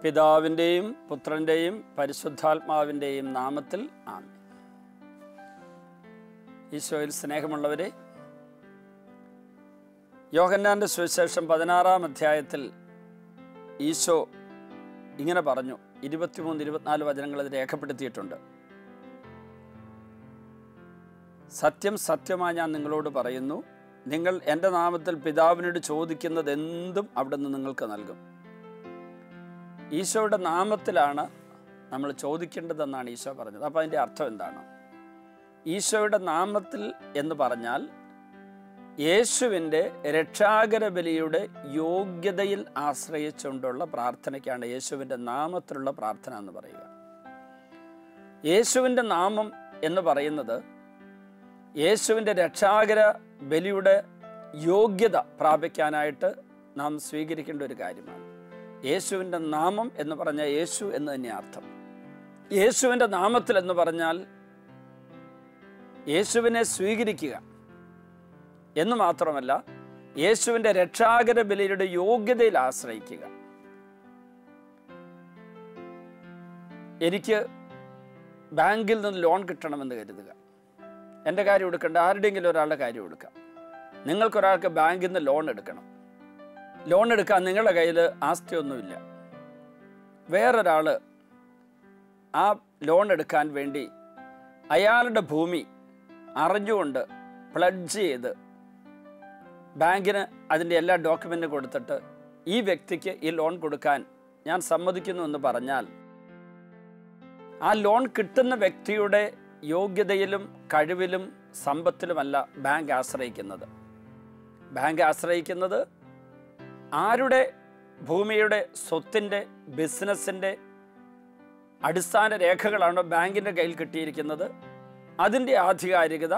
പിതാവിൻ്റെയും പുത്രൻ്റെയും പരിശുദ്ധാത്മാവിൻ്റെയും നാമത്തിൽ ആമേൻ ഈശോയിൽ സ്നേഹമുള്ളവരെ യോഹന്നാൻ്റെ സുവിശേഷം പതിനാറാം അധ്യായത്തിൽ ഈശോ ഇങ്ങനെ പറഞ്ഞു ഇരുപത്തിമൂന്ന് ഇരുപത്തിനാല് വചനങ്ങൾ അത് രേഖപ്പെടുത്തിയിട്ടുണ്ട് സത്യം സത്യമായി ഞാൻ നിങ്ങളോട് പറയുന്നു നിങ്ങൾ എൻ്റെ നാമത്തിൽ പിതാവിനോട് ചോദിക്കുന്നത് എന്തും അവിടെ നിന്ന് നിങ്ങൾക്ക് നൽകും ഈശോയുടെ നാമത്തിലാണ് നമ്മൾ ചോദിക്കേണ്ടതെന്നാണ് ഈശോ പറഞ്ഞത് അപ്പോൾ അതിൻ്റെ അർത്ഥം എന്താണ് ഈശോയുടെ നാമത്തിൽ എന്ന് പറഞ്ഞാൽ യേശുവിൻ്റെ രക്ഷാകര ബലിയുടെ യോഗ്യതയിൽ ആശ്രയിച്ചുകൊണ്ടുള്ള പ്രാർത്ഥനയ്ക്കാണ് യേശുവിൻ്റെ നാമത്തിലുള്ള പ്രാർത്ഥന എന്ന് പറയുക യേശുവിൻ്റെ നാമം എന്ന് പറയുന്നത് യേശുവിൻ്റെ രക്ഷാകര ബലിയുടെ യോഗ്യത പ്രാപിക്കാനായിട്ട് നാം സ്വീകരിക്കേണ്ട ഒരു കാര്യമാണ് യേശുവിൻ്റെ നാമം എന്ന് പറഞ്ഞാൽ യേശു എന്ന് തന്നെ അർത്ഥം യേശുവിൻ്റെ നാമത്തിൽ എന്ന് പറഞ്ഞാൽ യേശുവിനെ സ്വീകരിക്കുക എന്ന് മാത്രമല്ല യേശുവിൻ്റെ രക്ഷാകര ബലിയുടെ യോഗ്യതയിൽ ആശ്രയിക്കുക എനിക്ക് ബാങ്കിൽ നിന്ന് ലോൺ കിട്ടണമെന്ന് കരുതുക എൻ്റെ കാര്യം എടുക്കേണ്ട ആരുടെയെങ്കിലും ഒരാളുടെ കാര്യം എടുക്കാം നിങ്ങൾക്കൊരാൾക്ക് ബാങ്കിൽ നിന്ന് ലോൺ എടുക്കണം ലോൺ എടുക്കാൻ നിങ്ങളുടെ കയ്യിൽ ആസ്തിയൊന്നുമില്ല വേറൊരാൾ ആ ലോൺ എടുക്കാൻ വേണ്ടി അയാളുടെ ഭൂമി അറിഞ്ഞുകൊണ്ട് പ്ലഡ്ജ് ചെയ്ത് ബാങ്കിന് അതിൻ്റെ എല്ലാ ഡോക്യുമെൻറ്റും കൊടുത്തിട്ട് ഈ വ്യക്തിക്ക് ഈ ലോൺ കൊടുക്കാൻ ഞാൻ സമ്മതിക്കുന്നു എന്ന് പറഞ്ഞാൽ ആ ലോൺ കിട്ടുന്ന വ്യക്തിയുടെ യോഗ്യതയിലും കഴിവിലും സമ്പത്തിലുമല്ല ബാങ്ക് ആശ്രയിക്കുന്നത് ബാങ്ക് ആശ്രയിക്കുന്നത് ആരുടെ ഭൂമിയുടെ സ്വത്തിൻ്റെ ബിസിനസ്സിൻ്റെ അടിസ്ഥാന രേഖകളാണോ ബാങ്കിൻ്റെ കയ്യിൽ കിട്ടിയിരിക്കുന്നത് അതിൻ്റെ ആധികാരികത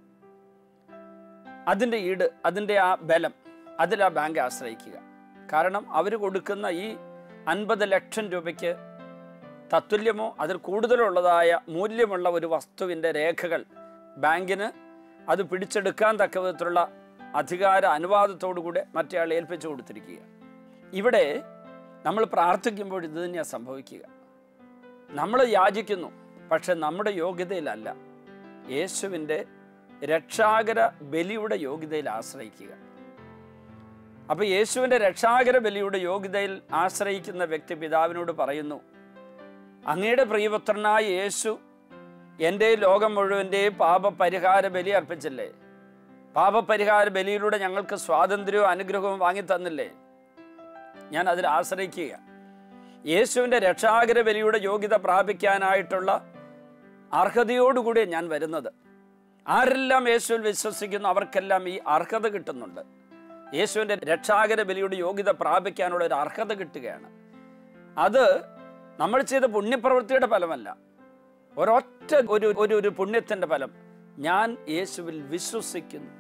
അതിൻ്റെ ഈട് അതിൻ്റെ ആ ബലം അതിൽ ആ ബാങ്ക് ആശ്രയിക്കുക കാരണം അവർ കൊടുക്കുന്ന ഈ അൻപത് ലക്ഷം രൂപയ്ക്ക് തത്തുല്യമോ അതിൽ കൂടുതലുള്ളതായ മൂല്യമുള്ള ഒരു വസ്തുവിൻ്റെ രേഖകൾ ബാങ്കിന് അത് പിടിച്ചെടുക്കാൻ തക്ക വിധത്തിലുള്ള അധികാര അനുവാദത്തോടുകൂടെ മറ്റേയാൾ ഏൽപ്പിച്ചു കൊടുത്തിരിക്കുക ഇവിടെ നമ്മൾ പ്രാർത്ഥിക്കുമ്പോൾ ഇത് തന്നെയാണ് സംഭവിക്കുക നമ്മൾ യാചിക്കുന്നു പക്ഷെ നമ്മുടെ യോഗ്യതയിലല്ല യേശുവിൻ്റെ രക്ഷാകര ബലിയുടെ യോഗ്യതയിൽ ആശ്രയിക്കുക അപ്പോൾ യേശുവിൻ്റെ രക്ഷാകര ബലിയുടെ യോഗ്യതയിൽ ആശ്രയിക്കുന്ന വ്യക്തി പിതാവിനോട് പറയുന്നു അങ്ങയുടെ പ്രിയപുത്രനായ യേശു എൻ്റെ ലോകം മുഴുവൻ്റെയും പാപപരിഹാര ബലി അർപ്പിച്ചില്ലേ പാപപരിഹാര ബലിയിലൂടെ ഞങ്ങൾക്ക് സ്വാതന്ത്ര്യവും അനുഗ്രഹവും വാങ്ങി തന്നില്ലേ ഞാൻ അതിൽ ആശ്രയിക്കുക യേശുവിൻ്റെ രക്ഷാകര ബലിയുടെ യോഗ്യത പ്രാപിക്കാനായിട്ടുള്ള അർഹതയോടുകൂടി ഞാൻ വരുന്നത് ആരെല്ലാം യേശുവിൽ വിശ്വസിക്കുന്നു അവർക്കെല്ലാം ഈ അർഹത കിട്ടുന്നുണ്ട് യേശുവിൻ്റെ രക്ഷാകര ബലിയുടെ യോഗ്യത പ്രാപിക്കാനുള്ള ഒരു അർഹത കിട്ടുകയാണ് അത് നമ്മൾ ചെയ്ത പുണ്യപ്രവൃത്തിയുടെ ഫലമല്ല ഒരൊറ്റ ഒരു ഒരു ഒരു പുണ്യത്തിൻ്റെ ഫലം ഞാൻ യേശുവിൽ വിശ്വസിക്കുന്നു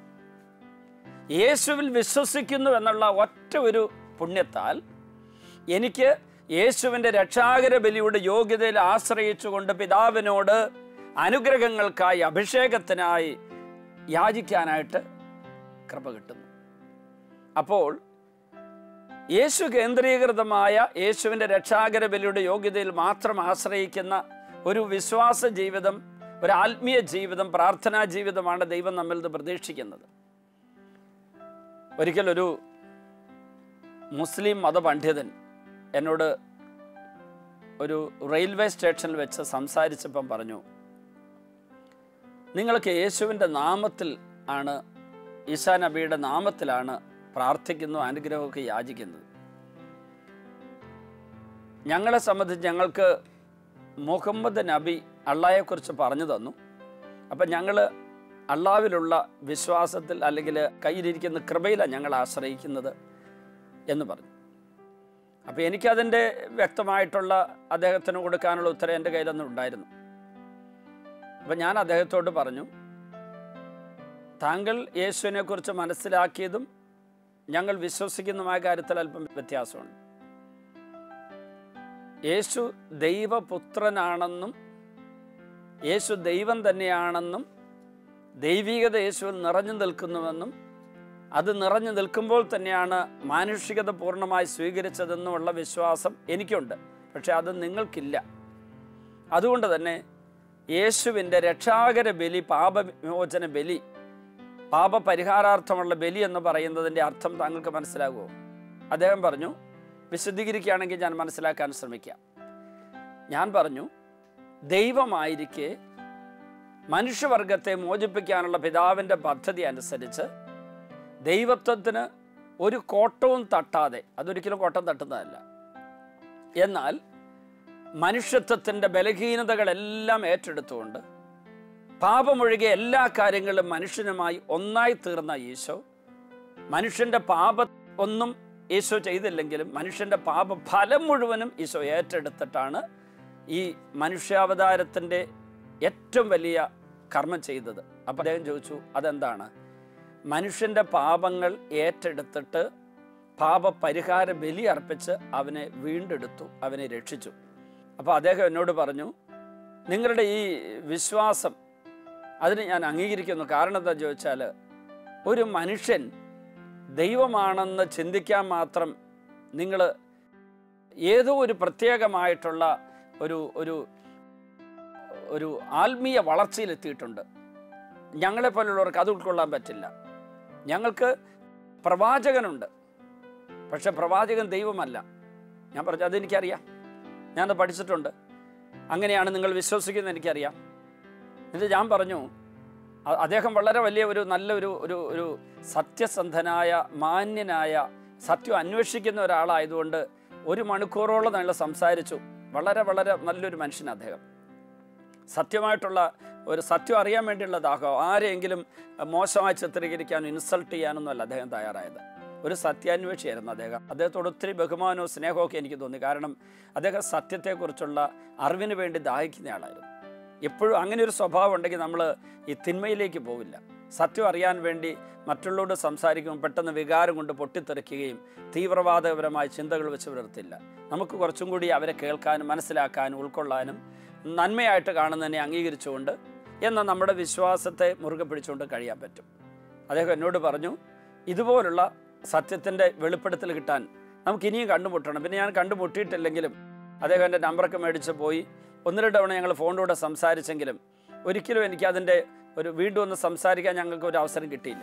യേശുവിൽ വിശ്വസിക്കുന്നു എന്നുള്ള ഒറ്റ ഒരു പുണ്യത്താൽ എനിക്ക് യേശുവിൻ്റെ രക്ഷാകര ബലിയുടെ യോഗ്യതയിൽ ആശ്രയിച്ചുകൊണ്ട് പിതാവിനോട് അനുഗ്രഹങ്ങൾക്കായി അഭിഷേകത്തിനായി യാചിക്കാനായിട്ട് കൃപ കിട്ടുന്നു അപ്പോൾ യേശു കേന്ദ്രീകൃതമായ യേശുവിൻ്റെ രക്ഷാകര ബലിയുടെ യോഗ്യതയിൽ മാത്രം ആശ്രയിക്കുന്ന ഒരു വിശ്വാസ ജീവിതം ഒരു ആത്മീയ ജീവിതം പ്രാർത്ഥനാ ജീവിതമാണ് ദൈവം നമ്മിൽ നിന്ന് പ്രതീക്ഷിക്കുന്നത് ഒരിക്കലൊരു മുസ്ലിം മതപണ്ഡിതൻ എന്നോട് ഒരു റെയിൽവേ സ്റ്റേഷനിൽ വെച്ച് സംസാരിച്ചപ്പം പറഞ്ഞു നിങ്ങൾക്ക് യേശുവിൻ്റെ നാമത്തിൽ ആണ് ഈശാ നബിയുടെ നാമത്തിലാണ് പ്രാർത്ഥിക്കുന്നു അനുഗ്രഹമൊക്കെ യാചിക്കുന്നത് ഞങ്ങളെ സംബന്ധിച്ച് ഞങ്ങൾക്ക് മുഹമ്മദ് നബി അള്ളായെക്കുറിച്ച് പറഞ്ഞു തന്നു അപ്പം ഞങ്ങൾ അള്ളാവിലുള്ള വിശ്വാസത്തിൽ അല്ലെങ്കിൽ കയ്യിലിരിക്കുന്ന കൃപയിലാണ് ഞങ്ങൾ ആശ്രയിക്കുന്നത് എന്ന് പറഞ്ഞു അപ്പോൾ എനിക്കതിൻ്റെ വ്യക്തമായിട്ടുള്ള അദ്ദേഹത്തിന് കൊടുക്കാനുള്ള ഉത്തരം എൻ്റെ കയ്യിലൊന്നും ഉണ്ടായിരുന്നു അപ്പം ഞാൻ അദ്ദേഹത്തോട് പറഞ്ഞു താങ്കൾ യേശുവിനെക്കുറിച്ച് മനസ്സിലാക്കിയതും ഞങ്ങൾ വിശ്വസിക്കുന്നതുമായ കാര്യത്തിൽ അല്പം വ്യത്യാസമുണ്ട് യേശു ദൈവപുത്രനാണെന്നും യേശു ദൈവം തന്നെയാണെന്നും ദൈവികത യേശുവിൽ നിറഞ്ഞു നിൽക്കുന്നുവെന്നും അത് നിറഞ്ഞു നിൽക്കുമ്പോൾ തന്നെയാണ് മാനുഷികത പൂർണ്ണമായി സ്വീകരിച്ചതെന്നുള്ള വിശ്വാസം എനിക്കുണ്ട് പക്ഷെ അത് നിങ്ങൾക്കില്ല അതുകൊണ്ട് തന്നെ യേശുവിൻ്റെ രക്ഷാകര ബലി പാപവിമോചന ബലി പാപപരിഹാരാർത്ഥമുള്ള ബലി എന്ന് പറയുന്നതിൻ്റെ അർത്ഥം താങ്കൾക്ക് മനസ്സിലാകുമോ അദ്ദേഹം പറഞ്ഞു വിശദീകരിക്കുകയാണെങ്കിൽ ഞാൻ മനസ്സിലാക്കാൻ ശ്രമിക്കാം ഞാൻ പറഞ്ഞു ദൈവമായിരിക്കെ മനുഷ്യവർഗത്തെ മോചിപ്പിക്കാനുള്ള പിതാവിൻ്റെ പദ്ധതി അനുസരിച്ച് ദൈവത്വത്തിന് ഒരു കോട്ടവും തട്ടാതെ അതൊരിക്കലും കോട്ടം തട്ടുന്നതല്ല എന്നാൽ മനുഷ്യത്വത്തിൻ്റെ ബലഹീനതകളെല്ലാം ഏറ്റെടുത്തുകൊണ്ട് പാപമൊഴികെ എല്ലാ കാര്യങ്ങളും മനുഷ്യനുമായി ഒന്നായി തീർന്ന ഈശോ മനുഷ്യൻ്റെ പാപ ഒന്നും ഈശോ ചെയ്തില്ലെങ്കിലും മനുഷ്യൻ്റെ പാപഫലം മുഴുവനും ഈശോ ഏറ്റെടുത്തിട്ടാണ് ഈ മനുഷ്യാവതാരത്തിൻ്റെ ഏറ്റവും വലിയ കർമ്മം ചെയ്തത് അപ്പം അദ്ദേഹം ചോദിച്ചു അതെന്താണ് മനുഷ്യൻ്റെ പാപങ്ങൾ ഏറ്റെടുത്തിട്ട് പാപപരിഹാര ബലി അർപ്പിച്ച് അവനെ വീണ്ടെടുത്തു അവനെ രക്ഷിച്ചു അപ്പോൾ അദ്ദേഹം എന്നോട് പറഞ്ഞു നിങ്ങളുടെ ഈ വിശ്വാസം അതിന് ഞാൻ അംഗീകരിക്കുന്നു കാരണം എന്താ ചോദിച്ചാൽ ഒരു മനുഷ്യൻ ദൈവമാണെന്ന് ചിന്തിക്കാൻ മാത്രം നിങ്ങൾ ഏതോ ഒരു പ്രത്യേകമായിട്ടുള്ള ഒരു ഒരു ഒരു ആത്മീയ വളർച്ചയിലെത്തിയിട്ടുണ്ട് ഞങ്ങളെപ്പോലുള്ളവർക്ക് അത് ഉൾക്കൊള്ളാൻ പറ്റില്ല ഞങ്ങൾക്ക് പ്രവാചകനുണ്ട് പക്ഷെ പ്രവാചകൻ ദൈവമല്ല ഞാൻ പറഞ്ഞു അതെനിക്കറിയാം ഞാനത് പഠിച്ചിട്ടുണ്ട് അങ്ങനെയാണ് നിങ്ങൾ വിശ്വസിക്കുന്നത് എനിക്കറിയാം എന്നിട്ട് ഞാൻ പറഞ്ഞു അ- അദ്ദേഹം വളരെ വലിയ ഒരു നല്ലൊരു ഒരു ഒരു സത്യസന്ധനായ മാന്യനായ സത്യം അന്വേഷിക്കുന്ന ഒരാളായതുകൊണ്ട് ഒരു മണിക്കൂറോളം ഞങ്ങൾ സംസാരിച്ചു വളരെ വളരെ നല്ലൊരു മനുഷ്യൻ അദ്ദേഹം സത്യമായിട്ടുള്ള ഒരു സത്യം അറിയാൻ വേണ്ടിയുള്ള ദാഹം ആരെങ്കിലും മോശമായി ചിത്രീകരിക്കാനും ഇൻസൾട്ട് ചെയ്യാനൊന്നുമല്ല അദ്ദേഹം തയ്യാറായത് ഒരു സത്യാന്വേഷിയായിരുന്നു അദ്ദേഹം അദ്ദേഹത്തോട് ഒത്തിരി ബഹുമാനവും സ്നേഹമൊക്കെ എനിക്ക് തോന്നി കാരണം അദ്ദേഹം സത്യത്തെക്കുറിച്ചുള്ള അറിവിന് വേണ്ടി ദാഹിക്കുന്ന ആളായിരുന്നു എപ്പോഴും അങ്ങനെ ഒരു സ്വഭാവം ഉണ്ടെങ്കിൽ നമ്മൾ ഈ തിന്മയിലേക്ക് പോവില്ല സത്യം അറിയാൻ വേണ്ടി മറ്റുള്ളവരോട് സംസാരിക്കുമ്പോൾ പെട്ടെന്ന് വികാരം കൊണ്ട് പൊട്ടിത്തെറിക്കുകയും തീവ്രവാദപരമായ ചിന്തകൾ വെച്ച് പുലർത്തില്ല നമുക്ക് കുറച്ചും കൂടി അവരെ കേൾക്കാനും മനസ്സിലാക്കാനും ഉൾക്കൊള്ളാനും നന്മയായിട്ട് കാണുന്നതിനെ അംഗീകരിച്ചുകൊണ്ട് എന്ന നമ്മുടെ വിശ്വാസത്തെ മുറുകെ പിടിച്ചുകൊണ്ട് കഴിയാൻ പറ്റും അദ്ദേഹം എന്നോട് പറഞ്ഞു ഇതുപോലുള്ള സത്യത്തിൻ്റെ വെളിപ്പെടുത്തൽ കിട്ടാൻ നമുക്ക് ഇനിയും കണ്ടുമുട്ടണം പിന്നെ ഞാൻ കണ്ടുമുട്ടിയിട്ടില്ലെങ്കിലും അദ്ദേഹം എൻ്റെ നമ്പറൊക്കെ മേടിച്ച് പോയി ഒന്ന് രണ്ട് തവണ ഞങ്ങൾ ഫോണിലൂടെ സംസാരിച്ചെങ്കിലും ഒരിക്കലും എനിക്ക് അതിൻ്റെ ഒരു വീണ്ടും ഒന്ന് സംസാരിക്കാൻ ഞങ്ങൾക്ക് ഒരു അവസരം കിട്ടിയില്ല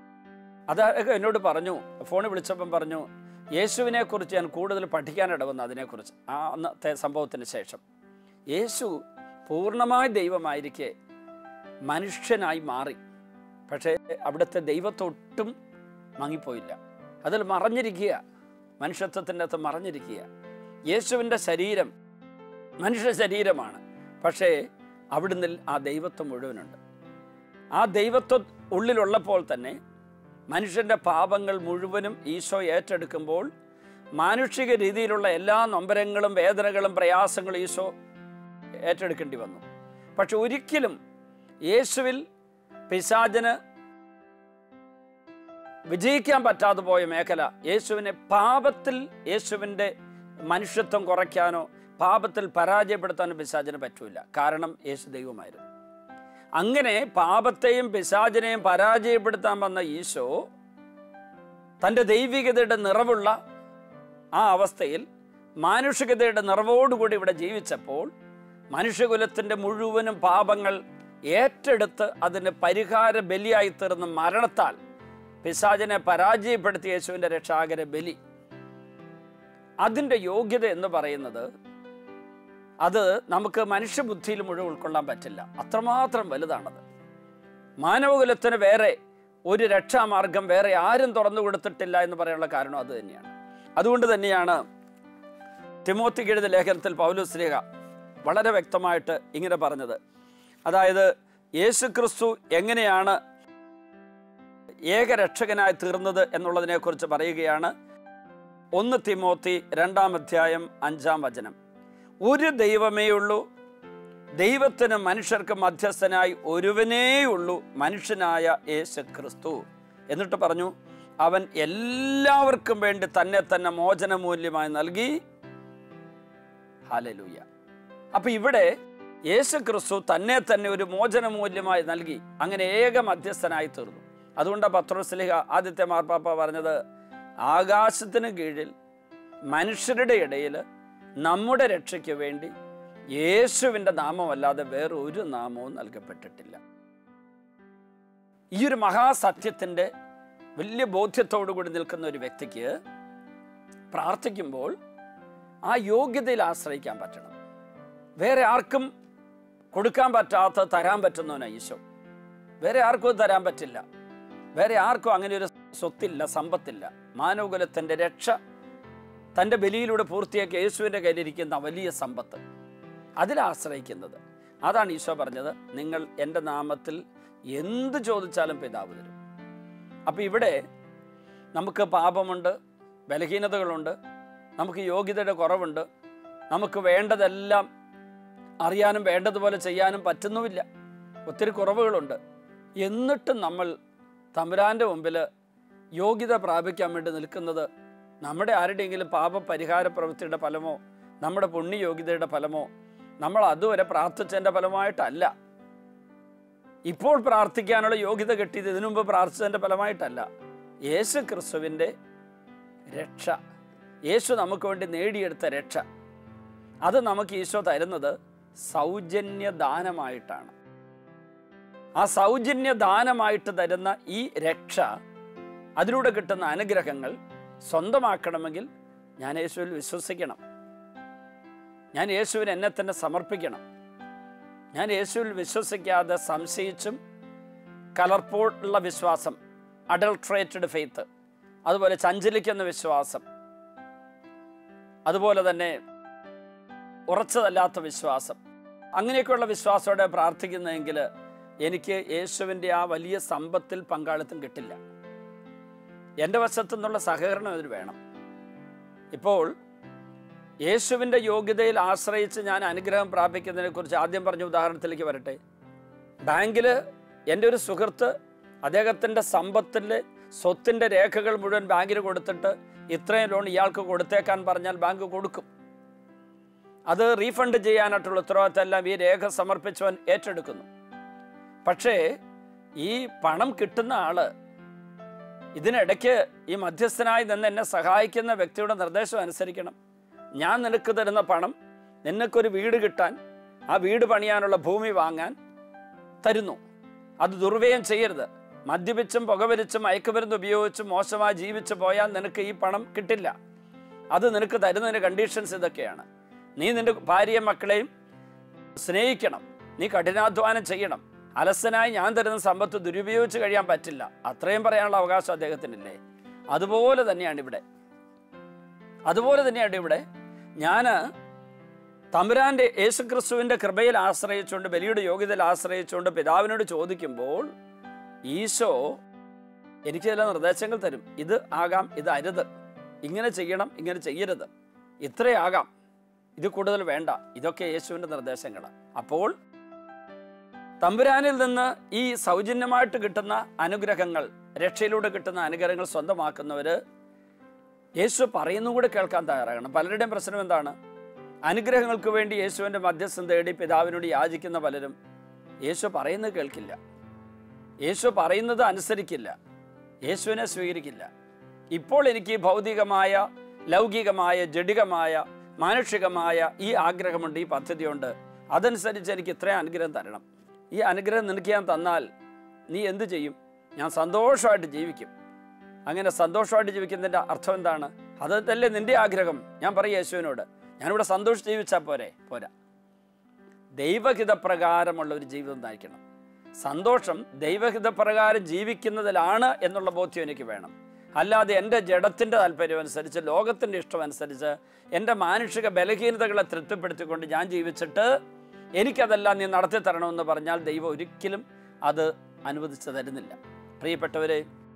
അദ്ദേഹം എന്നോട് പറഞ്ഞു ഫോണിൽ വിളിച്ചപ്പം പറഞ്ഞു യേശുവിനെ കുറിച്ച് ഞാൻ കൂടുതൽ പഠിക്കാനിടവന്നു അതിനെക്കുറിച്ച് ആ അന്നത്തെ സംഭവത്തിന് ശേഷം യേശു പൂർണ്ണമായ ദൈവമായിരിക്കെ മനുഷ്യനായി മാറി പക്ഷേ അവിടുത്തെ ദൈവത്തൊട്ടും മങ്ങിപ്പോയില്ല അതിൽ മറഞ്ഞിരിക്കുക മനുഷ്യത്വത്തിൻ്റെ അകത്ത് മറഞ്ഞിരിക്കുക യേശുവിൻ്റെ ശരീരം മനുഷ്യ ശരീരമാണ് പക്ഷേ അവിടുന്ന് ആ ദൈവത്വം മുഴുവനുണ്ട് ആ ദൈവത്വം ഉള്ളിലുള്ളപ്പോൾ തന്നെ മനുഷ്യൻ്റെ പാപങ്ങൾ മുഴുവനും ഈശോ ഏറ്റെടുക്കുമ്പോൾ മാനുഷിക രീതിയിലുള്ള എല്ലാ നൊമ്പരങ്ങളും വേദനകളും പ്രയാസങ്ങളും ഈശോ ഏറ്റെടുക്കേണ്ടി വന്നു പക്ഷെ ഒരിക്കലും യേശുവിൽ പിശാചന് വിജയിക്കാൻ പറ്റാതെ പോയ മേഖല യേശുവിനെ പാപത്തിൽ യേശുവിൻ്റെ മനുഷ്യത്വം കുറയ്ക്കാനോ പാപത്തിൽ പരാജയപ്പെടുത്താനോ പിശാചിന് പറ്റൂല കാരണം യേശു ദൈവമായിരുന്നു അങ്ങനെ പാപത്തെയും പിശാചിനെയും പരാജയപ്പെടുത്താൻ വന്ന ഈശോ തൻ്റെ ദൈവികതയുടെ നിറവുള്ള ആ അവസ്ഥയിൽ മാനുഷികതയുടെ നിറവോടുകൂടി ഇവിടെ ജീവിച്ചപ്പോൾ മനുഷ്യകുലത്തിൻ്റെ മുഴുവനും പാപങ്ങൾ ഏറ്റെടുത്ത് അതിന് പരിഹാര ബലിയായി തീർന്ന മരണത്താൽ പിശാചിനെ പരാജയപ്പെടുത്തിയ യേശുവിൻ്റെ രക്ഷാകര ബലി അതിൻ്റെ യോഗ്യത എന്ന് പറയുന്നത് അത് നമുക്ക് മനുഷ്യബുദ്ധിയിൽ മുഴുവൻ ഉൾക്കൊള്ളാൻ പറ്റില്ല അത്രമാത്രം വലുതാണത് മാനവകുലത്തിന് വേറെ ഒരു രക്ഷാമാർഗം വേറെ ആരും തുറന്നു കൊടുത്തിട്ടില്ല എന്ന് പറയാനുള്ള കാരണം അത് തന്നെയാണ് അതുകൊണ്ട് തന്നെയാണ് തിമോത്തിക്ക് എഴുതിയ ലേഖനത്തിൽ പൗലോസ് സ്ലീഹ വളരെ വ്യക്തമായിട്ട് ഇങ്ങനെ പറഞ്ഞത് അതായത് യേശു ക്രിസ്തു എങ്ങനെയാണ് ഏകരക്ഷകനായി തീർന്നത് എന്നുള്ളതിനെക്കുറിച്ച് പറയുകയാണ് ഒന്ന് തിമോത്തി രണ്ടാം അധ്യായം അഞ്ചാം വചനം ഒരു ദൈവമേ ഉള്ളൂ ദൈവത്തിന് മനുഷ്യർക്ക് മധ്യസ്ഥനായി ഒരുവനേയുള്ളൂ മനുഷ്യനായ യേശു ക്രിസ്തു എന്നിട്ട് പറഞ്ഞു അവൻ എല്ലാവർക്കും വേണ്ടി തന്നെ തന്നെ മോചനമൂല്യമായി നൽകി ഹാലലൂയ അപ്പൊ ഇവിടെ യേശു ക്രിസ്തു തന്നെ തന്നെ ഒരു മോചനമൂല്യമായി നൽകി അങ്ങനെ ഏക മധ്യസ്ഥനായി തീർന്നു അതുകൊണ്ടാണ് പത്രോസ്ലിഹ ആദ്യത്തെ മാർപ്പാപ്പ പറഞ്ഞത് ആകാശത്തിന് കീഴിൽ മനുഷ്യരുടെ ഇടയിൽ നമ്മുടെ രക്ഷയ്ക്ക് വേണ്ടി യേശുവിൻ്റെ നാമമല്ലാതെ വേറെ ഒരു നാമവും നൽകപ്പെട്ടിട്ടില്ല ഈ ഒരു മഹാസത്യത്തിൻ്റെ വലിയ ബോധ്യത്തോടു കൂടി നിൽക്കുന്ന ഒരു വ്യക്തിക്ക് പ്രാർത്ഥിക്കുമ്പോൾ ആ യോഗ്യതയിൽ ആശ്രയിക്കാൻ പറ്റണം വേറെ ആർക്കും കൊടുക്കാൻ പറ്റാത്ത തരാൻ പറ്റുന്നവനാ ഈശോ വേറെ ആർക്കും അത് തരാൻ പറ്റില്ല വേറെ ആർക്കും അങ്ങനെ ഒരു സ്വത്തില്ല സമ്പത്തില്ല മാനവകുലത്തിൻ്റെ രക്ഷ തൻ്റെ ബലിയിലൂടെ പൂർത്തിയാക്കിയ യേശുവിൻ്റെ കയ്യിലിരിക്കുന്ന വലിയ സമ്പത്ത് അതിലാശ്രയിക്കുന്നത് അതാണ് ഈശോ പറഞ്ഞത് നിങ്ങൾ എൻ്റെ നാമത്തിൽ എന്ത് ചോദിച്ചാലും പിതാവ് തരും അപ്പം ഇവിടെ നമുക്ക് പാപമുണ്ട് ബലഹീനതകളുണ്ട് നമുക്ക് യോഗ്യതയുടെ കുറവുണ്ട് നമുക്ക് വേണ്ടതെല്ലാം അറിയാനും വേണ്ടതുപോലെ ചെയ്യാനും പറ്റുന്നുമില്ല ഒത്തിരി കുറവുകളുണ്ട് എന്നിട്ടും നമ്മൾ തമ്പുരാൻ്റെ മുമ്പിൽ യോഗ്യത പ്രാപിക്കാൻ വേണ്ടി നിൽക്കുന്നത് നമ്മുടെ ആരുടെയെങ്കിലും പാപപരിഹാര പ്രവൃത്തിയുടെ ഫലമോ നമ്മുടെ പുണ്യയോഗ്യതയുടെ ഫലമോ നമ്മൾ അതുവരെ പ്രാർത്ഥിച്ചതിൻ്റെ ഫലമായിട്ടല്ല ഇപ്പോൾ പ്രാർത്ഥിക്കാനുള്ള യോഗ്യത കിട്ടിയത് ഇതിനു മുമ്പ് പ്രാർത്ഥിച്ചതിൻ്റെ ഫലമായിട്ടല്ല യേശു ക്രിസ്തുവിൻ്റെ രക്ഷ യേശു നമുക്ക് വേണ്ടി നേടിയെടുത്ത രക്ഷ അത് നമുക്ക് ഈശോ തരുന്നത് സൗജന്യ ദാനമായിട്ടാണ് ആ സൗജന്യ ദാനമായിട്ട് തരുന്ന ഈ രക്ഷ അതിലൂടെ കിട്ടുന്ന അനുഗ്രഹങ്ങൾ സ്വന്തമാക്കണമെങ്കിൽ ഞാൻ യേശുവിൽ വിശ്വസിക്കണം ഞാൻ യേശുവിന് എന്നെ തന്നെ സമർപ്പിക്കണം ഞാൻ യേശുവിൽ വിശ്വസിക്കാതെ സംശയിച്ചും കലർപ്പോട്ടുള്ള വിശ്വാസം അഡൾട്രേറ്റഡ് ഫെയ്ത്ത് അതുപോലെ ചഞ്ചലിക്കുന്ന വിശ്വാസം അതുപോലെ തന്നെ ഉറച്ചതല്ലാത്ത വിശ്വാസം അങ്ങനെയൊക്കെയുള്ള വിശ്വാസത്തോടെ പ്രാർത്ഥിക്കുന്നതെങ്കിൽ എനിക്ക് യേശുവിൻ്റെ ആ വലിയ സമ്പത്തിൽ പങ്കാളിത്തം കിട്ടില്ല എൻ്റെ വശത്തു നിന്നുള്ള സഹകരണം ഇതിന് വേണം ഇപ്പോൾ യേശുവിൻ്റെ യോഗ്യതയിൽ ആശ്രയിച്ച് ഞാൻ അനുഗ്രഹം പ്രാപിക്കുന്നതിനെ കുറിച്ച് ആദ്യം പറഞ്ഞ ഉദാഹരണത്തിലേക്ക് വരട്ടെ ബാങ്കിൽ എൻ്റെ ഒരു സുഹൃത്ത് അദ്ദേഹത്തിൻ്റെ സമ്പത്തിൻ്റെ സ്വത്തിൻ്റെ രേഖകൾ മുഴുവൻ ബാങ്കിന് കൊടുത്തിട്ട് ഇത്രയും ലോൺ ഇയാൾക്ക് കൊടുത്തേക്കാൻ പറഞ്ഞാൽ ബാങ്ക് കൊടുക്കും അത് റീഫണ്ട് ചെയ്യാനായിട്ടുള്ള ഉത്തരവാദിത്തം എല്ലാം ഈ രേഖ സമർപ്പിച്ചവൻ ഏറ്റെടുക്കുന്നു പക്ഷേ ഈ പണം കിട്ടുന്ന ആള് ഇതിനിടയ്ക്ക് ഈ മധ്യസ്ഥനായി നിന്ന് എന്നെ സഹായിക്കുന്ന വ്യക്തിയുടെ നിർദ്ദേശം അനുസരിക്കണം ഞാൻ നിനക്ക് തരുന്ന പണം നിനക്കൊരു വീട് കിട്ടാൻ ആ വീട് പണിയാനുള്ള ഭൂമി വാങ്ങാൻ തരുന്നു അത് ദുർവ്യയം ചെയ്യരുത് മദ്യപിച്ചും പുകവലിച്ചും മയക്കുമരുന്ന് ഉപയോഗിച്ചും മോശമായി ജീവിച്ചു പോയാൽ നിനക്ക് ഈ പണം കിട്ടില്ല അത് നിനക്ക് തരുന്നതിന് കണ്ടീഷൻസ് ഇതൊക്കെയാണ് നീ നിന്റെ ഭാര്യയും മക്കളെയും സ്നേഹിക്കണം നീ കഠിനാധ്വാനം ചെയ്യണം അലസനായി ഞാൻ തരുന്ന സമ്പത്ത് ദുരുപയോഗിച്ച് കഴിയാൻ പറ്റില്ല അത്രയും പറയാനുള്ള അവകാശം അദ്ദേഹത്തിനില്ലേ അതുപോലെ തന്നെയാണ് ഇവിടെ അതുപോലെ തന്നെയാണ് ഇവിടെ ഞാൻ തമ്പുരാൻ്റെ യേശുക്രിസ്തുവിൻ്റെ കൃപയിൽ ആശ്രയിച്ചുകൊണ്ട് ബലിയുടെ യോഗ്യതയിൽ ആശ്രയിച്ചുകൊണ്ട് പിതാവിനോട് ചോദിക്കുമ്പോൾ ഈശോ എനിക്ക് ചില നിർദ്ദേശങ്ങൾ തരും ഇത് ആകാം ഇത് അരുത് ഇങ്ങനെ ചെയ്യണം ഇങ്ങനെ ചെയ്യരുത് ഇത്രയാകാം ഇത് കൂടുതൽ വേണ്ട ഇതൊക്കെ യേശുവിൻ്റെ നിർദ്ദേശങ്ങളാണ് അപ്പോൾ തമ്പുരാനിൽ നിന്ന് ഈ സൗജന്യമായിട്ട് കിട്ടുന്ന അനുഗ്രഹങ്ങൾ രക്ഷയിലൂടെ കിട്ടുന്ന അനുഗ്രഹങ്ങൾ സ്വന്തമാക്കുന്നവര് യേശു പറയുന്നു കൂടെ കേൾക്കാൻ തയ്യാറാകണം പലരുടെയും പ്രശ്നം എന്താണ് അനുഗ്രഹങ്ങൾക്ക് വേണ്ടി യേശുവിൻ്റെ മധ്യസ്ഥം തേടി പിതാവിനോട് യാചിക്കുന്ന പലരും യേശു പറയുന്നത് കേൾക്കില്ല യേശു പറയുന്നത് അനുസരിക്കില്ല യേശുവിനെ സ്വീകരിക്കില്ല ഇപ്പോൾ എനിക്ക് ഭൗതികമായ ലൗകികമായ ജഡികമായ മാനുഷികമായ ഈ ആഗ്രഹമുണ്ട് ഈ പദ്ധതിയുണ്ട് അതനുസരിച്ച് എനിക്ക് ഇത്രയും അനുഗ്രഹം തരണം ഈ അനുഗ്രഹം നിനക്ക് ഞാൻ തന്നാൽ നീ എന്ത് ചെയ്യും ഞാൻ സന്തോഷമായിട്ട് ജീവിക്കും അങ്ങനെ സന്തോഷമായിട്ട് ജീവിക്കുന്നതിൻ്റെ അർത്ഥം എന്താണ് അതല്ലേ നിന്റെ ആഗ്രഹം ഞാൻ പറയും യേശുവിനോട് ഞാനിവിടെ സന്തോഷിച്ച് ജീവിച്ചാൽ പോരെ പോരാ ദൈവഹിതപ്രകാരമുള്ള ഒരു ജീവിതം നയിക്കണം സന്തോഷം ദൈവഹിതപ്രകാരം ജീവിക്കുന്നതിലാണ് എന്നുള്ള ബോധ്യം എനിക്ക് വേണം അല്ലാതെ എൻ്റെ ജഡത്തിൻ്റെ താല്പര്യം അനുസരിച്ച് ലോകത്തിൻ്റെ ഇഷ്ടം അനുസരിച്ച് എൻ്റെ മാനുഷിക ബലഹീനതകളെ തൃപ്തിപ്പെടുത്തിക്കൊണ്ട് ഞാൻ ജീവിച്ചിട്ട് എനിക്കതെല്ലാം നീ നടത്തി തരണമെന്ന് പറഞ്ഞാൽ ദൈവം ഒരിക്കലും അത് അനുവദിച്ചു തരുന്നില്ല പ്രിയപ്പെട്ടവരെ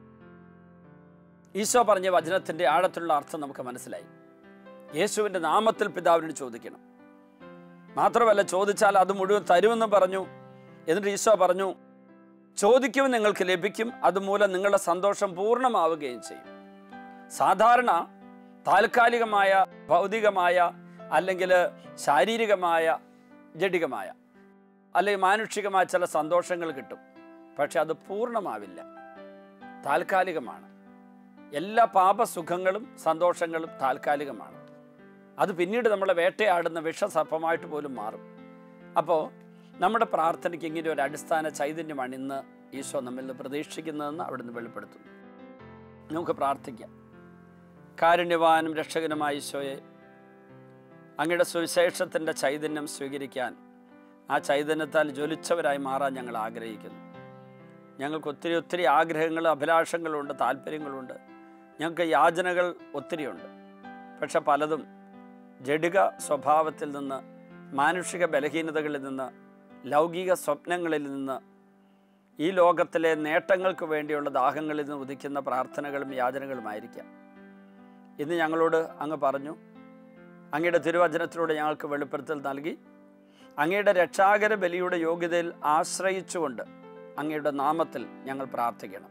ഈശോ പറഞ്ഞ വചനത്തിൻ്റെ ആഴത്തിലുള്ള അർത്ഥം നമുക്ക് മനസ്സിലായി യേശുവിൻ്റെ നാമത്തിൽ പിതാവിനോട് ചോദിക്കണം മാത്രമല്ല ചോദിച്ചാൽ അത് മുഴുവൻ തരുമെന്നും പറഞ്ഞു എന്നിട്ട് ഈശോ പറഞ്ഞു ചോദിക്കും നിങ്ങൾക്ക് ലഭിക്കും അതുമൂലം നിങ്ങളുടെ സന്തോഷം പൂർണ്ണമാവുകയും ചെയ്യും സാധാരണ താൽക്കാലികമായ ഭൗതികമായ അല്ലെങ്കിൽ ശാരീരികമായ ജഡികമായ അല്ലെങ്കിൽ മാനുഷികമായ ചില സന്തോഷങ്ങൾ കിട്ടും പക്ഷെ അത് പൂർണ്ണമാവില്ല താൽക്കാലികമാണ് എല്ലാ പാപസുഖങ്ങളും സന്തോഷങ്ങളും താൽക്കാലികമാണ് അത് പിന്നീട് നമ്മളെ വേട്ടയാടുന്ന വിഷസർപ്പമായിട്ട് പോലും മാറും അപ്പോൾ നമ്മുടെ പ്രാർത്ഥനയ്ക്ക് ഇങ്ങനെ ഒരു അടിസ്ഥാന ചൈതന്യമാണ് ഇന്ന് ഈശോ നമ്മിൽ നിന്ന് പ്രതീക്ഷിക്കുന്നതെന്ന് അവിടുന്ന് വെളിപ്പെടുത്തുന്നു നമുക്ക് പ്രാർത്ഥിക്കാം കാരുണ്യവാനും രക്ഷകനുമായ ഈശോയെ അങ്ങയുടെ സുവിശേഷത്തിൻ്റെ ചൈതന്യം സ്വീകരിക്കാൻ ആ ചൈതന്യത്താൽ ജ്വലിച്ചവരായി മാറാൻ ഞങ്ങൾ ആഗ്രഹിക്കുന്നു ഞങ്ങൾക്ക് ഒത്തിരി ഒത്തിരി ആഗ്രഹങ്ങളും അഭിലാഷങ്ങളുണ്ട് താല്പര്യങ്ങളുണ്ട് ഞങ്ങൾക്ക് യാചനകൾ ഒത്തിരിയുണ്ട് പക്ഷെ പലതും ജഡിക സ്വഭാവത്തിൽ നിന്ന് മാനുഷിക ബലഹീനതകളിൽ നിന്ന് ലൗകിക സ്വപ്നങ്ങളിൽ നിന്ന് ഈ ലോകത്തിലെ നേട്ടങ്ങൾക്ക് വേണ്ടിയുള്ള ദാഹങ്ങളിൽ നിന്ന് ഉദിക്കുന്ന പ്രാർത്ഥനകളും യാചനകളുമായിരിക്കാം ഇന്ന് ഞങ്ങളോട് അങ്ങ് പറഞ്ഞു അങ്ങയുടെ തിരുവചനത്തിലൂടെ ഞങ്ങൾക്ക് വെളിപ്പെടുത്തൽ നൽകി അങ്ങയുടെ രക്ഷാകര ബലിയുടെ യോഗ്യതയിൽ ആശ്രയിച്ചുകൊണ്ട് അങ്ങയുടെ നാമത്തിൽ ഞങ്ങൾ പ്രാർത്ഥിക്കണം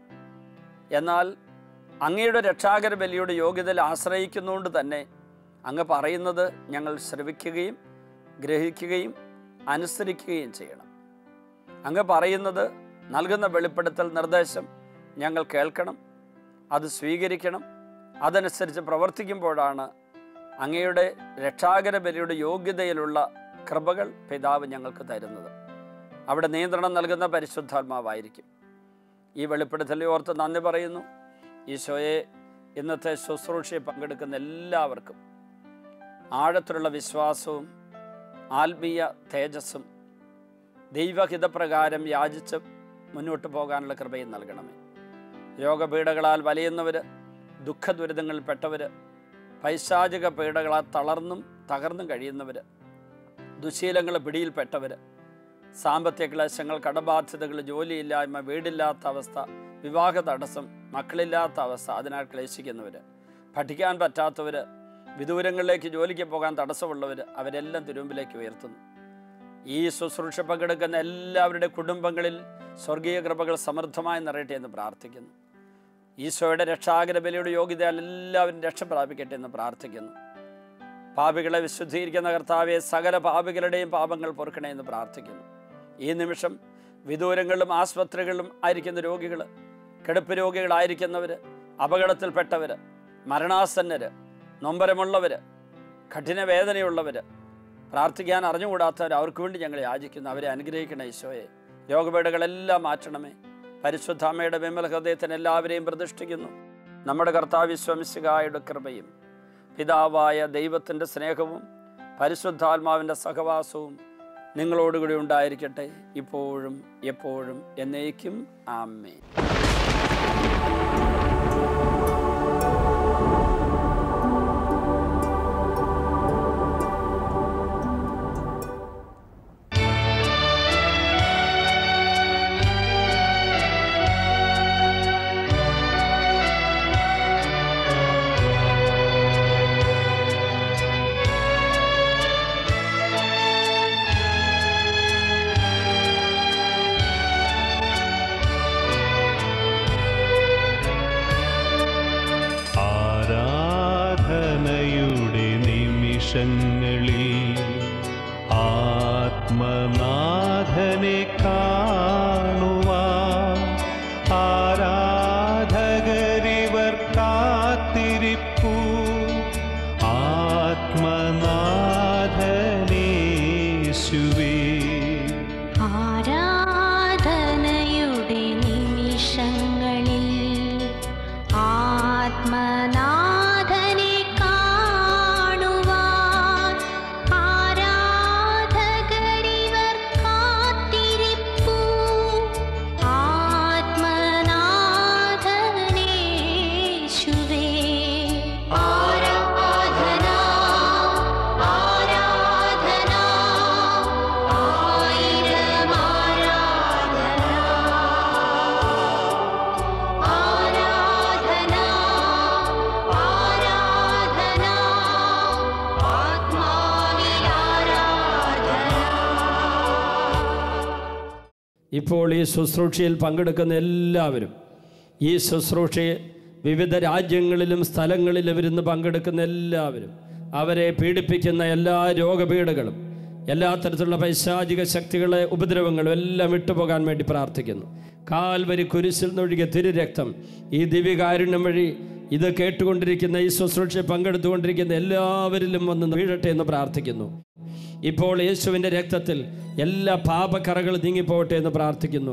എന്നാൽ അങ്ങയുടെ രക്ഷാകര ബലിയുടെ യോഗ്യതയിൽ ആശ്രയിക്കുന്നതുകൊണ്ട് തന്നെ അങ്ങ് പറയുന്നത് ഞങ്ങൾ ശ്രവിക്കുകയും ഗ്രഹിക്കുകയും അനുസരിക്കുകയും ചെയ്യണം അങ്ങ് പറയുന്നത് നൽകുന്ന വെളിപ്പെടുത്തൽ നിർദ്ദേശം ഞങ്ങൾ കേൾക്കണം അത് സ്വീകരിക്കണം അതനുസരിച്ച് പ്രവർത്തിക്കുമ്പോഴാണ് അങ്ങയുടെ രക്ഷാകര ബലിയുടെ യോഗ്യതയിലുള്ള കൃപകൾ പിതാവ് ഞങ്ങൾക്ക് തരുന്നത് അവിടെ നിയന്ത്രണം നൽകുന്ന പരിശുദ്ധാത്മാവായിരിക്കും ഈ വെളിപ്പെടുത്തൽ ഓർത്ത് നന്ദി പറയുന്നു ഈശോയെ ഇന്നത്തെ ശുശ്രൂഷയിൽ പങ്കെടുക്കുന്ന എല്ലാവർക്കും ആഴത്തിലുള്ള വിശ്വാസവും ആത്മീയ തേജസ്സും ദൈവഹിതപ്രകാരം യാചിച്ച് മുന്നോട്ട് പോകാനുള്ള കൃപയും നൽകണമേ രോഗപീഠകളാൽ വലയുന്നവർ ദുഃഖദുരിതങ്ങളിൽപ്പെട്ടവർ പൈശാചിക പീഡകളാൽ തളർന്നും തകർന്നും കഴിയുന്നവർ ദുശീലങ്ങൾ പിടിയിൽപ്പെട്ടവർ സാമ്പത്തിക ക്ലേശങ്ങൾ കടബാധ്യതകൾ ജോലിയില്ലായ്മ വീടില്ലാത്ത അവസ്ഥ വിവാഹ തടസ്സം മക്കളില്ലാത്ത അവസ്ഥ അതിനാൽ ക്ലേശിക്കുന്നവർ പഠിക്കാൻ പറ്റാത്തവർ വിദൂരങ്ങളിലേക്ക് ജോലിക്ക് പോകാൻ തടസ്സമുള്ളവർ അവരെല്ലാം തിരുമ്പിലേക്ക് ഉയർത്തുന്നു ഈ ശുശ്രൂഷ പങ്കെടുക്കുന്ന എല്ലാവരുടെ കുടുംബങ്ങളിൽ സ്വർഗീയ കൃപകൾ സമൃദ്ധമായി നിറയട്ടെ എന്ന് പ്രാർത്ഥിക്കുന്നു ഈശോയുടെ രക്ഷാകര ബലിയുടെ യോഗ്യതയാൽ എല്ലാവരും രക്ഷ പ്രാപിക്കട്ടെ എന്ന് പ്രാർത്ഥിക്കുന്നു പാപികളെ വിശുദ്ധീകരിക്കുന്ന കർത്താവെ സകല പാപികളുടെയും പാപങ്ങൾ പൊറുക്കണേ എന്ന് പ്രാർത്ഥിക്കുന്നു ഈ നിമിഷം വിദൂരങ്ങളിലും ആസ്പത്രികളിലും ആയിരിക്കുന്ന രോഗികൾ കിടപ്പ് രോഗികളായിരിക്കുന്നവർ അപകടത്തിൽപ്പെട്ടവർ മരണാസന്നർ നൊമ്പരമുള്ളവർ കഠിന വേദനയുള്ളവർ പ്രാർത്ഥിക്കാൻ അറിഞ്ഞുകൂടാത്തവർ അവർക്ക് വേണ്ടി ഞങ്ങൾ യാചിക്കുന്നു അവരെ അനുഗ്രഹിക്കണേ ഈശോയെ രോഗപീഠകളെല്ലാം മാറ്റണമേ പരിശുദ്ധാമ്മയുടെ വിമല ഹൃദയത്തിന് എല്ലാവരെയും പ്രതിഷ്ഠിക്കുന്നു നമ്മുടെ കർത്താവ് വിശ്വമിശികായുടെ കൃപയും പിതാവായ ദൈവത്തിൻ്റെ സ്നേഹവും പരിശുദ്ധാത്മാവിൻ്റെ സഹവാസവും നിങ്ങളോടുകൂടി ഉണ്ടായിരിക്കട്ടെ ഇപ്പോഴും എപ്പോഴും എന്നേക്കും ആമേ ആരാധനയുടെ നിമിഷങ്ങളിൽ ആത്മനാഥനെ കാണുവാൻ ആരാധകരിവർ കാത്തിരിപ്പു ആത്മനാഥനേശുവേ ആരാധനയുടെ നിമിഷങ്ങളിൽ ആത്മനാഥനെ കാണുവാൻ ആരാധകരിവർ കാത്തിരിപ്പു ആത്മനാഥനേശുവേ ആരാധന ആരാധന ആയിരം ആരാധന ആരാധന ആരാധന ആത്മാവിൽ ആരാധന ഇപ്പോൾ ഈ ശുശ്രൂഷയിൽ പങ്കെടുക്കുന്ന എല്ലാവരും ഈ ശുശ്രൂഷയെ വിവിധ രാജ്യങ്ങളിലും സ്ഥലങ്ങളിലും ഇരുന്ന് പങ്കെടുക്കുന്ന എല്ലാവരും അവരെ പീഡിപ്പിക്കുന്ന എല്ലാ രോഗപീഠകളും എല്ലാ തരത്തിലുള്ള പൈശാചിക ശക്തികളെ ഉപദ്രവങ്ങളും എല്ലാം വിട്ടുപോകാൻ വേണ്ടി പ്രാർത്ഥിക്കുന്നു കാൽവരി കുരിശിൽ നിന്നൊഴുകിയ തിരുരക്തം ഈ ദിവ്യകാരുണ്യം വഴി ഇത് കേട്ടുകൊണ്ടിരിക്കുന്ന ഈ ശുശ്രൂഷ പങ്കെടുത്തുകൊണ്ടിരിക്കുന്ന എല്ലാവരിലും വന്ന് വീഴട്ടെ എന്ന് പ്രാർത്ഥിക്കുന്നു ഇപ്പോൾ യേശുവിൻ്റെ രക്തത്തിൽ എല്ലാ പാപക്കറകളും നീങ്ങിപ്പോകട്ടെ എന്ന് പ്രാർത്ഥിക്കുന്നു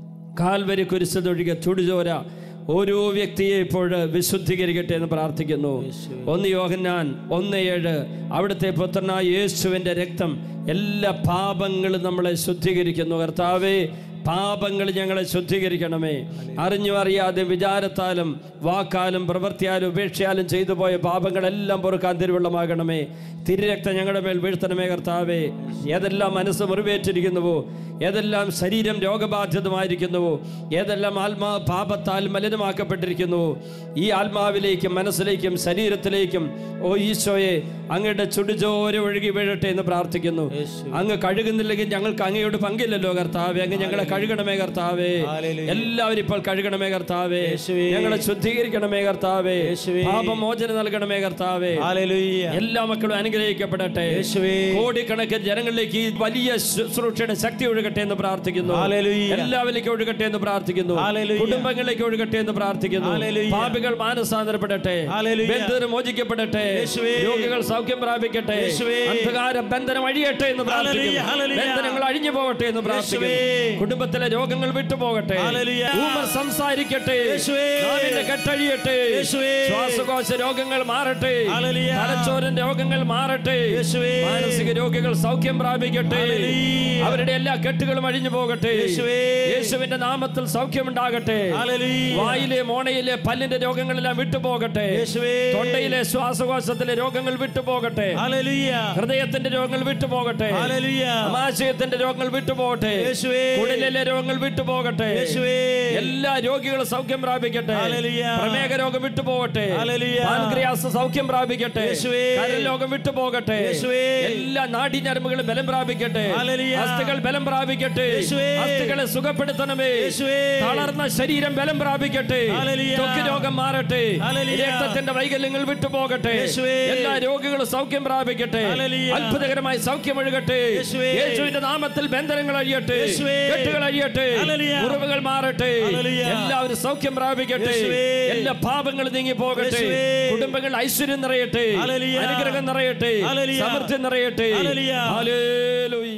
കാൽവരി കുരിശതൊഴികെ ചുടുചോര ഓരോ വ്യക്തിയെ ഇപ്പോൾ വിശുദ്ധീകരിക്കട്ടെ എന്ന് പ്രാർത്ഥിക്കുന്നു ഒന്ന് യോഹന്നാൻ ഒന്ന് ഏഴ് അവിടുത്തെ പുത്രനായ യേശുവിൻ്റെ രക്തം എല്ലാ പാപങ്ങളും നമ്മളെ ശുദ്ധീകരിക്കുന്നു കർത്താവേ പാപങ്ങൾ ഞങ്ങളെ ശുദ്ധീകരിക്കണമേ അറിഞ്ഞു അറിയാതെ വിചാരത്താലും വാക്കാലും പ്രവൃത്തിയാലും ഉപേക്ഷയാലും ചെയ്തു പോയ പാപങ്ങളെല്ലാം പൊറുക്കാൻ തിരുവള്ളമാകണമേ തിരുരക്തം ഞങ്ങളുടെ മേൽ വീഴ്ത്തണമേ കർത്താവേ ഏതെല്ലാം മനസ്സ് മുറിവേറ്റിരിക്കുന്നുവോ ഏതെല്ലാം ശരീരം രോഗബാധിതമായിരിക്കുന്നുവോ ഏതെല്ലാം ആത്മാ പാപത്താൽ മലിനമാക്കപ്പെട്ടിരിക്കുന്നുവോ ഈ ആത്മാവിലേക്കും മനസ്സിലേക്കും ശരീരത്തിലേക്കും ഓ ഈശോയെ അങ്ങയുടെ ചുടുചോര ഒഴുകി വീഴട്ടെ എന്ന് പ്രാർത്ഥിക്കുന്നു അങ്ങ് കഴുകുന്നില്ലെങ്കിൽ ഞങ്ങൾക്ക് അങ്ങയോട് പങ്കില്ലല്ലോ കർത്താവേ അങ്ങ് ഞങ്ങളെ കഴുകണമേ കർത്താവേ എല്ലാവരും ഇപ്പോൾ കഴുകണമേ കർത്താവേ ഞങ്ങളെ ശുദ്ധീകരിക്കണമേ കർത്താവേ പാപമോചനം നൽകണമേ കർത്താവേ ഹല്ലേലൂയ എല്ലാ മക്കളും അനുഗ്രഹിക്കപ്പെടട്ടെ യേശുവേ കോടിക്കണക്കിന് ജനങ്ങളിലേക്ക് ഈ വലിയ ശുശ്രൂഷയുടെ ശക്തി ഒഴുകട്ടെ എന്ന് പ്രാർത്ഥിക്കുന്നു ഹല്ലേലൂയ. എല്ലാവരിലേക്കും ഒഴുകട്ടെ എന്ന് പ്രാർത്ഥിക്കുന്നു ഹല്ലേലൂയ. കുടുംബങ്ങളിലേക്ക് ഒഴുകട്ടെ എന്ന് പ്രാർത്ഥിക്കുന്നു ഹല്ലേലൂയ. പാപികൾ മാനസാന്തരപ്പെടട്ടെ ഹല്ലേലൂയ. ബന്ധനം മോചിക്കപ്പെടട്ടെ യേശുവേ. രോഗികൾ സൗഖ്യം പ്രാപിക്കട്ടെ യേശുവേ. അന്ധകാര ബന്ധനം അഴിയട്ടെ എന്ന് പ്രാർത്ഥിക്കുന്നു ഹല്ലേലൂയ. ബന്ധനങ്ങൾ അഴിഞ്ഞു പോകട്ടെ എന്ന് പ്രാർത്ഥിക്കുന്നു യേശുവേ. കുടുംബത്തിലെ രോഗങ്ങൾ വിട്ടുപോകട്ടെ ഹല്ലേലൂയ. ഊമർ സംസാരിക്കട്ടെ യേശുവേ. നാവിന്റെ കെട്ടഴിയട്ടെ യേശുവേ. ശ്വാസകോശ രോഗങ്ങൾ മാറട്ടെ ഹല്ലേലൂയ. തലച്ചോറിന്റെ രോഗങ്ങൾ മാറട്ടെ യേശുവേ. മാനസിക രോഗികൾ സൗഖ്യം പ്രാപിക്കട്ടെ ഹല്ലേലൂയ. അവരുടെ എല്ലാ കെട്ടുകളും അഴിഞ്ഞു പോകട്ടെ യേശുവേ. യേശുവിന്റെ നാമത്തിൽ സൗഖ്യമുണ്ടാകട്ടെ ഹല്ലേലൂയ. വായിലെ മോണയിലെ പല്ലിന്റെ രോഗങ്ങളെല്ലാം വിട്ടുപോകട്ടെ യേശുവേ. തൊണ്ടയിലെ ശ്വാസകോശത്തിലെ രോഗങ്ങൾ വിട്ടുപോകട്ടെ ഹല്ലേലൂയ ഹൃദയത്തിന്റെ രോഗങ്ങൾ വിട്ടുപോകട്ടെ ഹല്ലേലൂയ ആമാശയത്തിന്റെ രോഗങ്ങൾ വിട്ടുപോകട്ടെ യേശുവേ. കുടലിലെ രോഗങ്ങൾ വിട്ടുപോകട്ടെ യേശുവേ. എല്ലാ രോഗികളും സൗഖ്യം പ്രാപിക്കട്ടെ ഹല്ലേലൂയ. പ്രമേഹ രോഗം വിട്ടുപോകട്ടെ ഹല്ലേലൂയ. പാൻക്രിയാസ് സൗഖ്യം പ്രാപിക്കട്ടെ യേശുവേ. കരൾ രോഗം വിട്ടുപോകട്ടെ യേശുവേ. എല്ലാ നാടിഞരമ്പുകളും ബലം പ്രാപിക്കട്ടെ ഹല്ലേലൂയ. അസ്ഥികൾ ബലം പ്രാപിക്കട്ടെ യേശുവേ. അസ്ഥികളെ സുഖപ്പെടുത്തണമേ യേശുവേ. തളർന്ന ശരീരം ബലം പ്രാപിക്കട്ടെ ഹല്ലേലൂയ. ത്വക്ക് രോഗം മാറട്ടെ ഹല്ലേലൂയ. രക്തത്തിന്റെ വൈകല്യങ്ങൾ വിട്ടുപോകട്ടെ യേശുവേ. എല്ലാ രോഗികളും സൗഖ്യം പ്രാപിക്കട്ടെ ഹല്ലേലൂയ. അത്ഭുതകരമായി സൗഖ്യം ഒഴുകട്ടെ യേശുവേ. യേശുവിന്റെ നാമത്തിൽ ബന്ധനങ്ങൾ അഴിയട്ടെ യേശുവേ. കെട്ടുകൾ അഴിയട്ടെ ഹല്ലേലൂയ. മുറിവുകൾ മാറട്ടെ ഹല്ലേലൂയ. എല്ലാവരും സൗഖ്യം പ്രാപിക്കട്ടെ യേശുവേ. എല്ലാ പാപങ്ങളും നീങ്ങി പോകട്ടെ യേശുവേ. കുടുംബങ്ങൾ ഐശ്വര്യം നിറയട്ടെ ഹല്ലേലൂയ. അനുഗ്രഹം നിറയട്ടെ ഹല്ലേലൂയ. സമൃദ്ധി നിറയട്ടെ ഹല്ലേലൂയ. ഹല്ലേലൂയ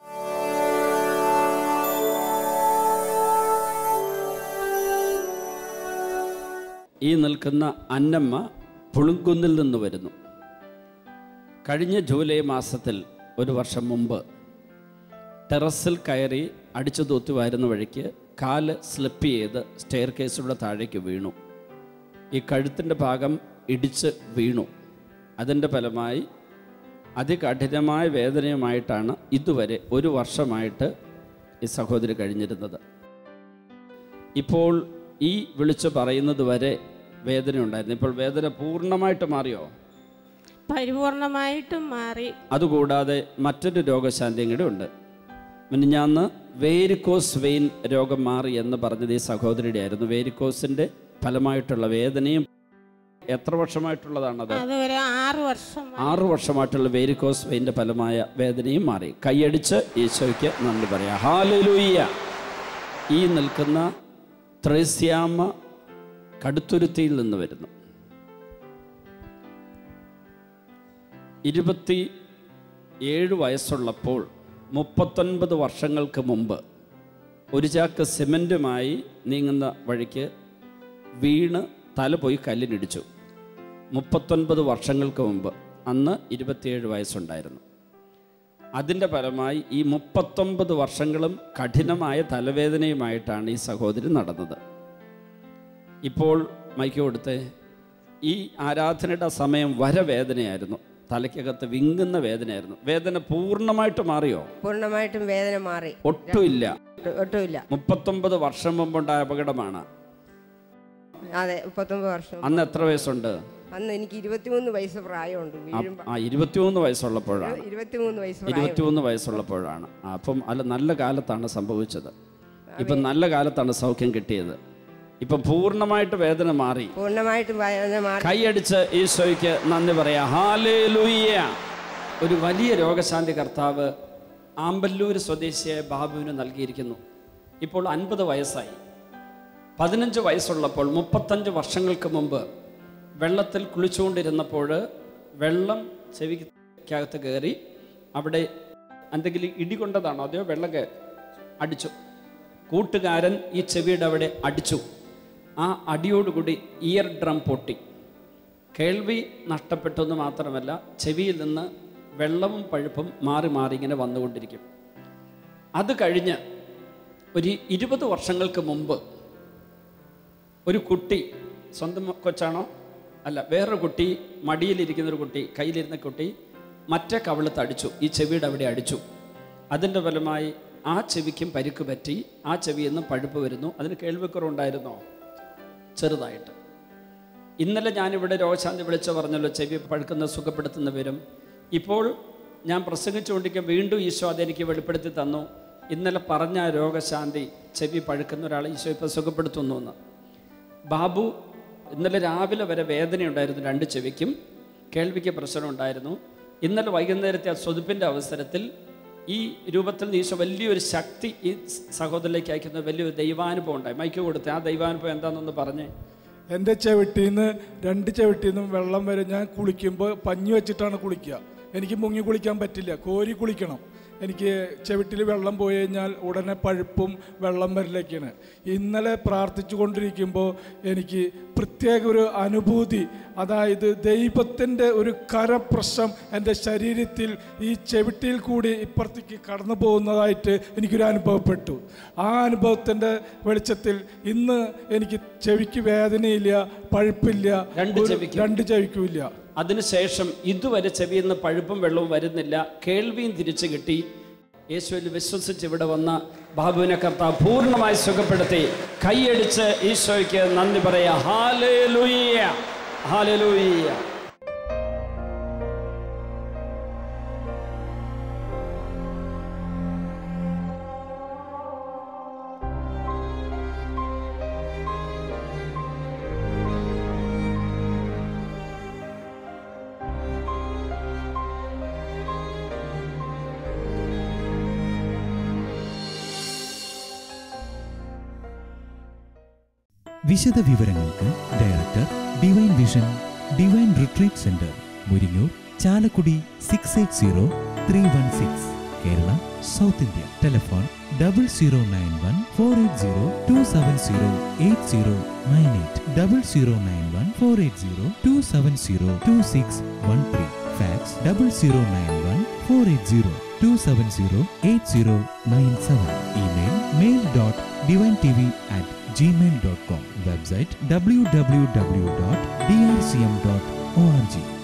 ഈ നിൽക്കുന്ന അന്നമ്മ പുളുങ്കുന്നിൽ നിന്ന് വരുന്നു കഴിഞ്ഞ ജൂലൈ മാസത്തിൽ ഒരു വർഷം മുമ്പ് ടെറസിൽ കയറി അടിച്ചു തൂത്തി വരുന്ന വഴിക്ക് കാല് സ്ലിപ്പ് ചെയ്ത് സ്റ്റെയർ കേസിലൂടെ താഴേക്ക് വീണു ഈ കഴുത്തിൻ്റെ ഭാഗം ഇടിച്ച് വീണു അതിൻ്റെ ഫലമായി അതികഠിനമായ വേദനയുമായിട്ടാണ് ഇതുവരെ ഒരു വർഷമായിട്ട് ഈ സഹോദരി കഴിഞ്ഞിരുന്നത് ഇപ്പോൾ ഈ വിളിച്ചു പറയുന്നത് വരെ വേദന ഉണ്ടായിരുന്നു ഇപ്പോൾ വേദന പൂർണ്ണമായിട്ട് മാറിയോ പരിപൂർണമായിട്ടും മാറി അതുകൂടാതെ മറ്റൊരു രോഗശാന്തിയും കൂടെ ഉണ്ട് മിനിഞ്ഞാന്ന് വേരിക്കോസ് വെയിൻ രോഗം മാറി എന്ന് പറഞ്ഞത് ഈ സഹോദരിയുടെ ആയിരുന്നു വേരിക്കോസിൻ്റെ ഫലമായിട്ടുള്ള വേദനയും എത്ര വർഷമായിട്ടുള്ളതാണത് അത് ഒരു ആറ് വർഷം ആറു വർഷമായിട്ടുള്ള വേരിക്കോസ് വെയിൻ്റെ ഫലമായ വേദനയും മാറി കൈയടിച്ച് ഈശോയ്ക്ക് നന്ദി പറയാം ഹാലലൂയ്യ ഈ നിൽക്കുന്ന ത്രേസ്യാമ്മ കടുത്തുരുത്തിയിൽ നിന്ന് വരുന്നു ഇരുപത്തി ഏഴ് വയസ്സുള്ളപ്പോൾ മുപ്പത്തൊൻപത് വർഷങ്ങൾക്ക് മുമ്പ് ഒരു ചാക്ക് സിമൻറ്റുമായി നീങ്ങുന്ന വഴിക്ക് വീണ് തല പോയി കല്ലിനിടിച്ചു മുപ്പത്തൊൻപത് വർഷങ്ങൾക്ക് മുമ്പ് അന്ന് ഇരുപത്തിയേഴ് വയസ്സുണ്ടായിരുന്നു അതിൻ്റെ ഫലമായി ഈ മുപ്പത്തൊമ്പത് വർഷങ്ങളും കഠിനമായ തലവേദനയുമായിട്ടാണ് ഈ സഹോദരി നടന്നത് ഇപ്പോൾ മൈക്ക് കൊടുത്ത് ഈ ആരാധനയുടെ സമയം വരവേദനയായിരുന്നു തലയ്ക്കകത്ത് വിങ്ങുന്ന വേദനയായിരുന്നു വേദന പൂർണ്ണമായിട്ട് മാറിയോ പൂർണ്ണമായിട്ടും വേദന മാറി ഒട്ടുമില്ല ഒട്ടും- ഒട്ടുമില്ല മുപ്പത്തൊമ്പത് വർഷം മുമ്പുണ്ടായ അപകടമാണ് അതെ മുപ്പത്തൊമ്പത് വർഷം അന്ന് എത്ര വയസ്സുണ്ട് അന്ന് എനിക്ക് ഇരുപത്തിമൂന്ന് വയസ്സ് പ്രായമുണ്ട് ആ- വീഴുമ്പോ ആ ഇരുപത്തിമൂന്ന് വയസ്സുള്ളപ്പോഴാണ് ഇരുപത്തിമൂന്ന് വയസ്സ് പ്രായം ഇരുപത്തിമൂന്ന് വയസ്സുള്ളപ്പോഴാണ് ആ, അപ്പം അല്ല നല്ല കാലത്താണ് സംഭവിച്ചത് ഇപ്പം നല്ല കാലത്താണ് സൗഖ്യം കിട്ടിയത് ഇപ്പം പൂർണ്ണമായിട്ട് വേദന മാറി പൂർണ്ണമായിട്ടും വേദന മാറി കൈയടിച്ച് ഈശോയ്ക്ക് നന്ദി പറയാം ഹാലേ ലൂയ്യ ഒരു വലിയ രോഗശാന്തി കർത്താവ് ആമ്പല്ലൂർ സ്വദേശിയായ ബാബുവിന് നൽകിയിരിക്കുന്നു ഇപ്പോൾ അൻപത് വയസ്സായി പതിനഞ്ച് വയസ്സുള്ളപ്പോൾ മുപ്പത്തഞ്ച് വർഷങ്ങൾക്ക് മുമ്പ് വെള്ളത്തിൽ കുളിച്ചുകൊണ്ടിരുന്നപ്പോൾ വെള്ളം ചെവിക്കകത്ത് കയറി അവിടെ എന്തെങ്കിലും ഇടി കൊണ്ടതാണോ അതെയോ വെള്ളം കയറി അടിച്ചു കൂട്ടുകാരൻ ഈ ചെവിയുടെ അവിടെ അടിച്ചു ആ അടിയോടുകൂടി ഇയർ ഡ്രം പൊട്ടി കേൾവി നഷ്ടപ്പെട്ടെന്ന് മാത്രമല്ല ചെവിയിൽ നിന്ന് വെള്ളവും പഴുപ്പും മാറി മാറി ഇങ്ങനെ വന്നുകൊണ്ടിരിക്കും അത് കഴിഞ്ഞ് ഒരു ഇരുപത് വർഷങ്ങൾക്ക് മുമ്പ് ഒരു കുട്ടി സ്വന്തം കൊച്ചാണോ അല്ല വേറൊരു കുട്ടി മടിയിലിരിക്കുന്ന ഒരു കുട്ടി കയ്യിലിരുന്ന കുട്ടി മറ്റേ കവിളത്ത് അടിച്ചു ഈ ചെവിയുടെ അവിടെ അടിച്ചു അതിൻ്റെ ഫലമായി ആ ചെവിക്കും പരിക്ക് പറ്റി ആ ചെവിയിൽ നിന്ന് പഴുപ്പ് വരുന്നു അതിന് കേൾവിക്കുറവുണ്ടായിരുന്നോ ചെറുതായിട്ട് ഇന്നലെ ഞാനിവിടെ രോഗശാന്തി വിളിച്ച് പറഞ്ഞല്ലോ ചെവി പഴുക്കുന്ന സുഖപ്പെടുത്തുന്ന വരും ഇപ്പോൾ ഞാൻ പ്രസംഗിച്ചുകൊണ്ടിരിക്കുക വീണ്ടും ഈശോ അതെനിക്ക് വെളിപ്പെടുത്തി തന്നു ഇന്നലെ പറഞ്ഞ ആ രോഗശാന്തി ചെവി പഴുക്കുന്ന ഒരാളെ ഈശോ ഇപ്പോൾ സുഖപ്പെടുത്തുന്നു എന്ന് ബാബു ഇന്നലെ രാവിലെ വരെ വേദനയുണ്ടായിരുന്നു രണ്ട് ചെവിക്കും കേൾവിക്ക് പ്രശ്നമുണ്ടായിരുന്നു ഇന്നലെ വൈകുന്നേരത്തെ ആ സ്വതുപ്പിൻ്റെ അവസരത്തിൽ ഈ രൂപത്തിൽ നിന്ന് ഈശോ വലിയൊരു ശക്തി ഈ സഹോദരനിലേക്ക് അയക്കുന്ന വലിയൊരു ദൈവാനുഭവം ഉണ്ടായി മൈക്ക് കൊടുത്ത് ആ ദൈവാനുഭവം എന്താണെന്നൊന്ന് പറഞ്ഞേ എൻ്റെ ചവിട്ടിന്ന് രണ്ട് ചവിട്ടിന്നും വെള്ളം വരെ ഞാൻ കുളിക്കുമ്പോൾ പഞ്ഞി വെച്ചിട്ടാണ് കുളിക്കുക എനിക്ക് മുങ്ങി കുളിക്കാൻ പറ്റില്ല കോരി കുളിക്കണം എനിക്ക് ചവിട്ടിൽ വെള്ളം പോയി കഴിഞ്ഞാൽ ഉടനെ പഴുപ്പും വെള്ളം വരലേക്കാണ് ഇന്നലെ പ്രാർത്ഥിച്ചു കൊണ്ടിരിക്കുമ്പോൾ എനിക്ക് പ്രത്യേക ഒരു അനുഭൂതി അതായത് ദൈവത്തിൻ്റെ ഒരു കരപ്രശ്നം എൻ്റെ ശരീരത്തിൽ ഈ ചെവിട്ടിയിൽ കൂടി ഇപ്പുറത്തേക്ക് കടന്നു പോകുന്നതായിട്ട് എനിക്കൊരു അനുഭവപ്പെട്ടു ആ അനുഭവത്തിൻ്റെ വെളിച്ചത്തിൽ ഇന്ന് എനിക്ക് ചെവിക്ക് വേദനയില്ല പഴുപ്പില്ല രണ്ട് ഒരു- ചെവിക്കും. രണ്ട് ചെവിക്കുമില്ല അതിനുശേഷം ഇതുവരെ ചെവിയിൽ നിന്ന് പഴുപ്പും വെള്ളവും വരുന്നില്ല കേൾവിയും തിരിച്ചു കിട്ടി യേശുവിൽ വിശ്വസിച്ച് ഇവിടെ വന്ന ബാബുവിനെ കർത്താവ് പൂർണ്ണമായി സുഖപ്പെടുത്തി കൈയടിച്ച് ഈശോയ്ക്ക് നന്ദി പറയാ ഹാലേ ലൂയ്യ ഹാലേ ലൂയ്യ വിശദ വിവരങ്ങൾക്ക് director divine vision divine retreat centre Muringoor Chalakudy six eight zero three one six Kerala south India telephone double zero nine one four eight zero two seven zero eight zero nine eight double zero nine one four eight zero two seven zero two six one three fax double zero nine one four eight zero two seven zero eight zero nine seven email mail dot divine T V at gmail.com website www.drcm.org